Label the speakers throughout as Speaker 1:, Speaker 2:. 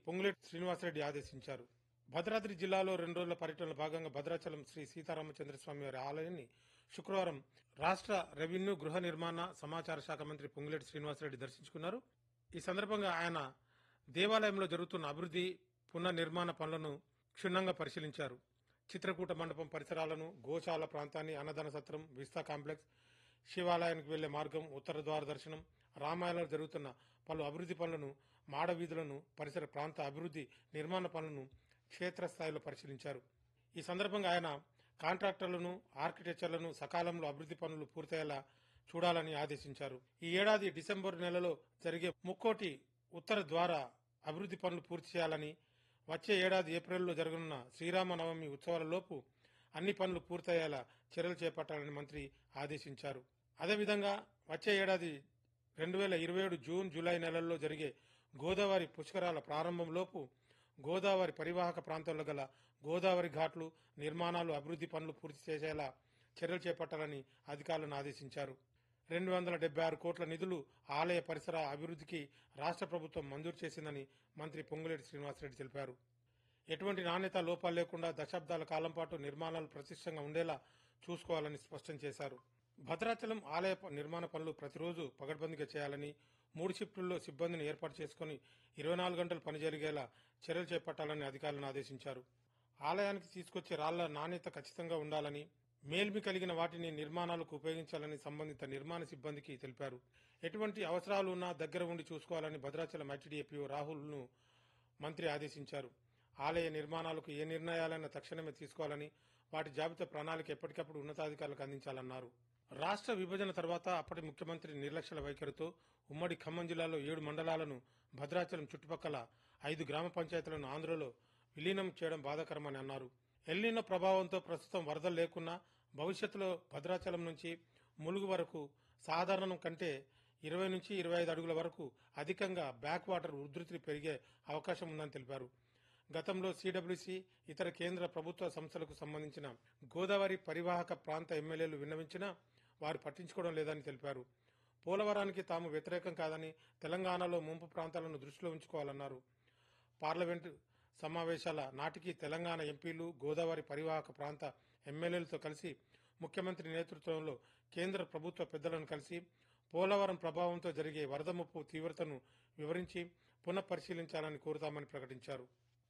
Speaker 1: పొంగులేటి శ్రీనివాసరెడ్డి ఆదేశించారు భద్రాద్రి జిల్లాలో రెండు రోజుల పర్యటనలో భాగంగా భద్రాచలం శ్రీ సీతారామచంద్రస్వామి వారి ఆలయాన్ని శుక్రవారం రాష్ట్ర రెవెన్యూ గృహ నిర్మాణ సమాచార శాఖ మంత్రి పొంగులేటి శ్రీనివాసరెడ్డి దర్శించుకున్నారు ఈ సందర్భంగా ఆయన దేవాలయంలో జరుగుతున్న అభివృద్ధి పునర్నిర్మాణ పనులను క్షుణ్ణంగా పరిశీలించారు చిత్రకూట మండపం పరిసరాలను గోశాల ప్రాంతాన్ని అన్నదాన సత్రం విస్తా కాంప్లెక్స్ శివాలయానికి వెళ్లే మార్గం ఉత్తర ద్వార దర్శనం రామాయణంలో జరుగుతున్న పలు అభివృద్ధి పనులను మాడ వీధులను పరిసర ప్రాంత అభివృద్ధి నిర్మాణ పనులను క్షేత్రస్థాయిలో పరిశీలించారు ఈ సందర్భంగా ఆయన కాంట్రాక్టర్లను ఆర్కిటెక్చర్లను సకాలంలో అభివృద్ధి పనులు పూర్తయ్యేలా చూడాలని ఆదేశించారు ఈ ఏడాది డిసెంబర్ నెలలో జరిగే ముక్కోటి ఉత్తర ద్వార అభివృద్ధి పనులు పూర్తి చేయాలని వచ్చే ఏడాది ఏప్రిల్లో జరగనున్న శ్రీరామనవమి ఉత్సవాలలోపు అన్ని పనులు పూర్తయ్యేలా చర్యలు చేపట్టాలని మంత్రి ఆదేశించారు అదేవిధంగా వచ్చే ఏడాది రెండు వేల ఇరవై ఏడు జూన్ జూలై నెలల్లో జరిగే గోదావరి పుష్కరాల ప్రారంభంలోపు గోదావరి పరివాహక ప్రాంతాల్లో గల గోదావరి ఘాట్లు నిర్మాణాలు అభివృద్ధి పనులు పూర్తి చేసేలా చర్యలు చేపట్టాలని అధికారులను ఆదేశించారు రెండు వందల డెబ్బై ఆరు కోట్ల నిధులు ఆలయ పరిసర అభివృద్ధికి రాష్ట్ర ప్రభుత్వం మంజూరు చేసిందని మంత్రి పొంగులేటి శ్రీనివాసరెడ్డి తెలిపారు ఎటువంటి నాణ్యత లోపాలు లేకుండా దశాబ్దాల కాలం పాటు నిర్మాణాలు ప్రతిష్టంగా ఉండేలా చూసుకోవాలని స్పష్టం చేశారు భద్రాచలం ఆలయ ప- నిర్మాణ పనులు ప్రతిరోజు పగడ్బందీగా చేయాలని మూడు షిఫ్టుల్లో సిబ్బందిని ఏర్పాటు చేసుకుని ఇరవై నాలుగు గంటలు పని జరిగేలా చర్యలు చేపట్టాలని అధికారులను ఆదేశించారు ఆలయానికి తీసుకొచ్చే రాళ్ల నాణ్యత ఖచ్చితంగా ఉండాలని మేల్మి కలిగిన వాటిని నిర్మాణాలకు ఉపయోగించాలని సంబంధిత నిర్మాణ సిబ్బందికి తెలిపారు ఎటువంటి అవసరాలు ఉన్నా దగ్గర ఉండి చూసుకోవాలని భద్రాచలం ఐటీడీఏపీఓ రాహుల్ను మంత్రి ఆదేశించారు ఆలయ నిర్మాణాలకు ఏ నిర్ణయాలైనా తక్షణమే తీసుకోవాలని వాటి జాబితా ప్రణాళిక ఎప్పటికప్పుడు ఉన్నతాధికారులకు అందించాలన్నారు రాష్ట్ర విభజన తర్వాత అప్పటి ముఖ్యమంత్రి నిర్లక్ష్య వైఖరితో ఉమ్మడి ఖమ్మం జిల్లాలో ఏడు మండలాలను భద్రాచలం చుట్టుపక్కల ఐదు గ్రామ పంచాయతీలను ఆంధ్రలో విలీనం చేయడం బాధాకరమని అన్నారు ఎల్నినో ప్రభావంతో ప్రస్తుతం వరదలు లేకున్నా భవిష్యత్తులో భద్రాచలం నుంచి ములుగు వరకు సాధారణం కంటే ఇరవై నుంచి ఇరవై ఐదు అడుగుల వరకు అధికంగా బ్యాక్ వాటర్ ఉధృతి పెరిగే అవకాశం ఉందని తెలిపారు గతంలో సిడబ్ల్యూసి ఇతర కేంద్ర ప్రభుత్వ సంస్థలకు సంబంధించిన గోదావరి పరివాహక ప్రాంత ఎమ్మెల్యేలు విన్నవించినా వారు పట్టించుకోవడం లేదని తెలిపారు పోలవరానికి తాము వ్యతిరేకం కాదని తెలంగాణలో ముంపు ప్రాంతాలను దృష్టిలో ఉంచుకోవాలన్నారు పార్లమెంటు సమావేశాల నాటికి తెలంగాణ ఎంపీలు గోదావరి పరివాహక ప్రాంత ఎమ్మెల్యేలతో కలిసి ముఖ్యమంత్రి నేతృత్వంలో కేంద్ర ప్రభుత్వ పెద్దలను కలిసి పోలవరం ప్రభావంతో జరిగే వరద ముప్పు తీవ్రతను వివరించి పునఃపరిశీలించాలని కోరుతామని ప్రకటించారు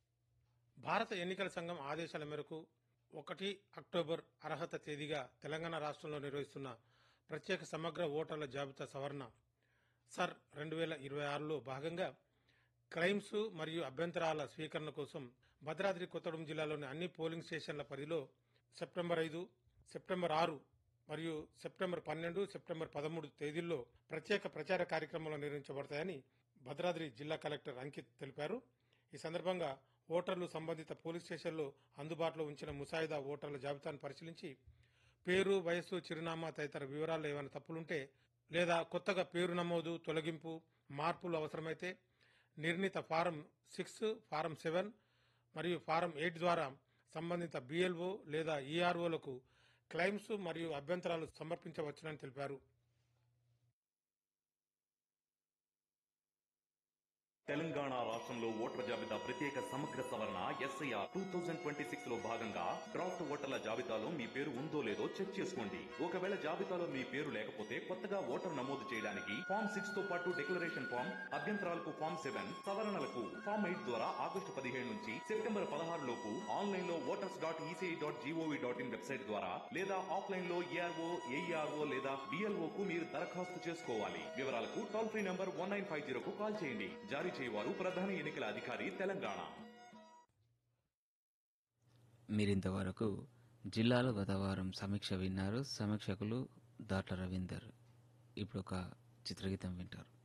Speaker 1: భారత ఎన్నికల సంఘం ఆదేశాల మేరకు ఒకటి అక్టోబర్ అర్హత తేదీగా తెలంగాణ రాష్ట్రంలో నిర్వహిస్తున్న ప్రత్యేక సమగ్ర ఓటర్ల జాబితా సవరణ సర్ రెండు వేల ఇరవై ఆరులో భాగంగా క్రైమ్స్ మరియు అభ్యంతరాల స్వీకరణ కోసం భద్రాద్రి కొత్తగూడెం జిల్లాలోని అన్ని పోలింగ్ స్టేషన్ల పరిధిలో సెప్టెంబర్ ఐదు సెప్టెంబర్ ఆరు మరియు సెప్టెంబర్ పన్నెండు సెప్టెంబర్ పదమూడు తేదీల్లో ప్రత్యేక ప్రచార కార్యక్రమాలు నిర్వహించబడతాయని భద్రాద్రి జిల్లా కలెక్టర్ అంకిత్ తెలిపారు ఈ సందర్భంగా ఓటర్లు సంబంధిత పోలీస్ స్టేషన్లో అందుబాటులో ఉంచిన ముసాయిదా ఓటర్ల జాబితాను పరిశీలించి పేరు వయస్సు చిరునామా తదితర వివరాల్లో ఏమైనా తప్పులుంటే లేదా కొత్తగా పేరు నమోదు తొలగింపు మార్పులు అవసరమైతే నిర్ణీత ఫారం సిక్స్ ఫారం సెవెన్ మరియు ఫారం ఎయిట్ ద్వారా సంబంధిత బిఎల్ఓ లేదా ఈఆర్ఓలకు క్లెయిమ్స్ మరియు అభ్యంతరాలు సమర్పించవచ్చునని తెలిపారు
Speaker 2: తెలంగాణ రాష్ట్రంలో ఓటర్ల జాబితా ప్రత్యేక సమగ్ర సవరణ SIR two thousand twenty six లో భాగంగా డ్రాఫ్ట్ ఓటర్ల జాబితాలో మీ పేరు ఉందో లేదో చెక్ చేసుకోండి ఒకవేళ జాబితాలో మీ పేరు లేకపోతే కొత్తగా ఓటర్ నమోదు చేయడానికి ఫామ్ సిక్స్ తో పాటు డిక్లరేషన్ ఫామ్ అభ్యంతరాలకు ఫామ్ సెవెన్ సవరణలకు ఫామ్ ఎయిట్ ద్వారా ఆగస్టు పదిహేడు నుంచి సెప్టెంబర్ పదహారు లోపు ఆన్లైన్ లో voters dot ECI dot GOV dot in website ద్వారా లేదా ఆఫ్లైన్ లో ఏఆర్ఓ ఏఈఆర్ఓ లేదా బిఎల్ఓ కు మీరు దరఖాస్తు చేసుకోవాలి వివరాలకు toll free number one nine five zero కు కాల్ చేయండి జారీ చేయవారు ప్రధాన ఎన్నికల అధికారి తెలంగాణ
Speaker 3: మీరింతవరకు జిల్లాలో గత వారం సమీక్ష విన్నారు సమీక్షకులు దాట్ల రవీందర్ ఇప్పుడు ఒక చిత్రగీతం వింటారు